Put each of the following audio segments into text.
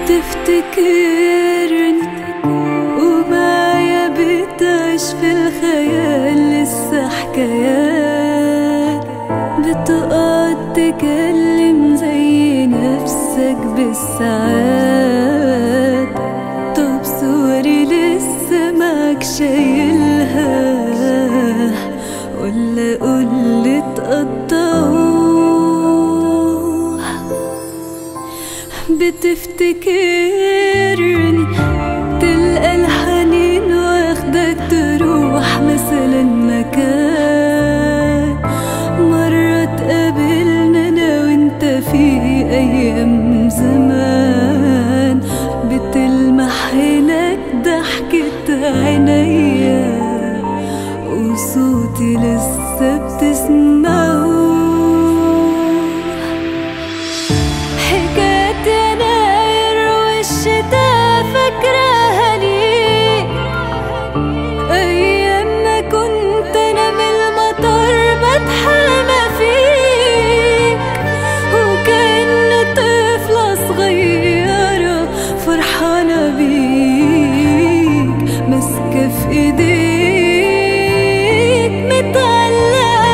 بتفتكرني ومعايا بتعيش في الخيال لسه حكايات بتقعد تكلم زي نفسك بالساعات طب صوري لسه معك شايلها ولا قول تقطعوها بتفتكرني تلقى الحنين واخدك تروح مثلا مكان مرة تقابلنا انا وانت في ايام زمان بتلمح هناك ضحكة عينيا وصوتي لسه بتسمعه حكاية يناير والشتا فاكراها ليك أيام ما كنت أنا من المطر بتحامى فيك وكأن طفلة صغيرة فرحانة بيك ماسكة في إيديك متعلقة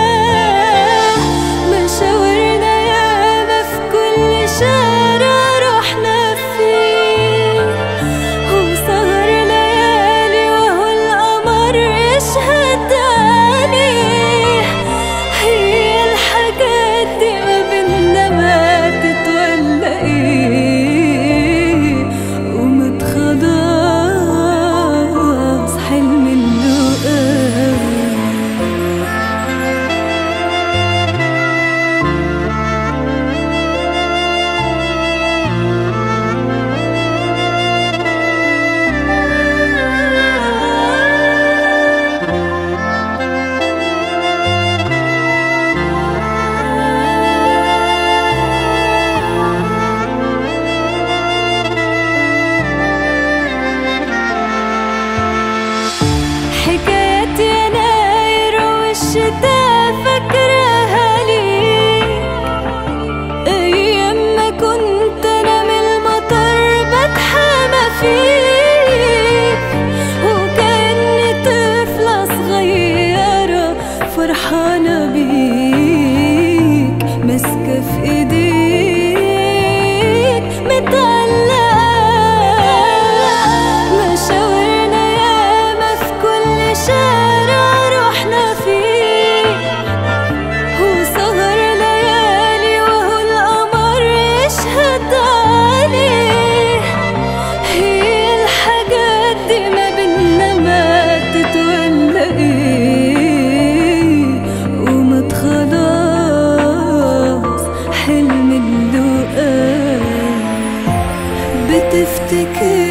مشاورنا ياما في كل شارع رحنا فيه وسهر ليالي وهو القمر يشهد عليه هي الحاجات دي ما بينا ماتت ولا ايه ومت خلاص حلم اللقاء حكاية يناير والشتا فاكراها ليك أيام ما كنت أنا من المطر بتحامى فيك وكأني طفلة صغيرة فرحانة بيك ماسكة في إيديك متعلقة مشاورنا ياما في كل شارع رحنا فيه وسهر ليالي وهو القمر يشهد عليه هي الحاجات دي ما بينا ماتت ولا ايه ومت خلاص حلم اللقاء بتفتكر